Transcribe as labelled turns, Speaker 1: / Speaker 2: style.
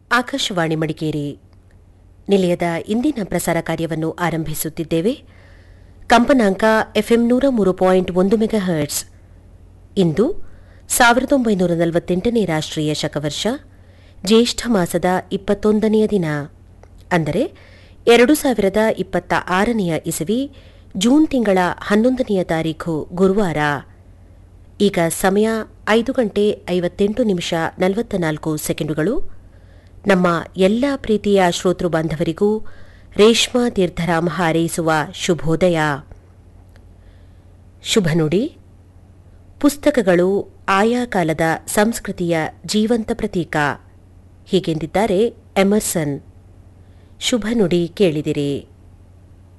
Speaker 1: ಆಕಾಶವಾಣಿ ಮಡಿಕೇರಿ ನಿಲಯದ ಇಂದಿನ ಪ್ರಸಾರ ಕಾರ್ಯವನ್ನು ಆರಂಭಿಸುತ್ತಿದ್ದೇವೆ ಕಂಪನಾಂಕ ಎಫ್ಎಂ ನೂರ ಮೂರು ಪಾಯಿಂಟ್ ಒಂದು ಮೆಗಾ ಹರ್ಟ್ಸ್ ಇಂದು ಸಾವಿರದ ಒಂಬೈನೂರ ನಲವತ್ತೆಂಟನೇ ರಾಷ್ಟ್ರೀಯ ಶಕವರ್ಷ ಜ್ಯೇಷ್ಠ ಮಾಸದ ಇಪ್ಪತ್ತೊಂದನೆಯ ದಿನ ಅಂದರೆ ಎರಡು ಸಾವಿರದ ಇಪ್ಪತ್ತ ಆರನೆಯ ಇಸವಿ ಜೂನ್ ತಿಂಗಳ ಹನ್ನೊಂದನೆಯ ತಾರೀಖು ಗುರುವಾರ ಈಗ ಸಮಯ ಐದು ಗಂಟೆ ಐವತ್ತೆಂಟು ನಿಮಿಷ ನಲವತ್ತ ನಾಲ್ಕು ಸೆಕೆಂಡುಗಳು ನಮ್ಮ ಎಲ್ಲ ಪ್ರೀತಿಯ ಶ್ರೋತೃ ಬಾಂಧವರಿಗೂ ರೇಷ್ಮಾ ತೀರ್ಥರಾಮ ಹಾರೈಸುವ ಶುಭೋದಯ ಶುಭ ನುಡಿ ಪುಸ್ತಕಗಳು ಆಯಾ ಕಾಲದ ಸಂಸ್ಕೃತಿಯ ಜೀವಂತ ಪ್ರತೀಕ ಹೀಗೆಂದಿದ್ದಾರೆ ಎಮರ್ಸನ್ ಶುಭ ನುಡಿ ಕೇಳಿದಿರಿ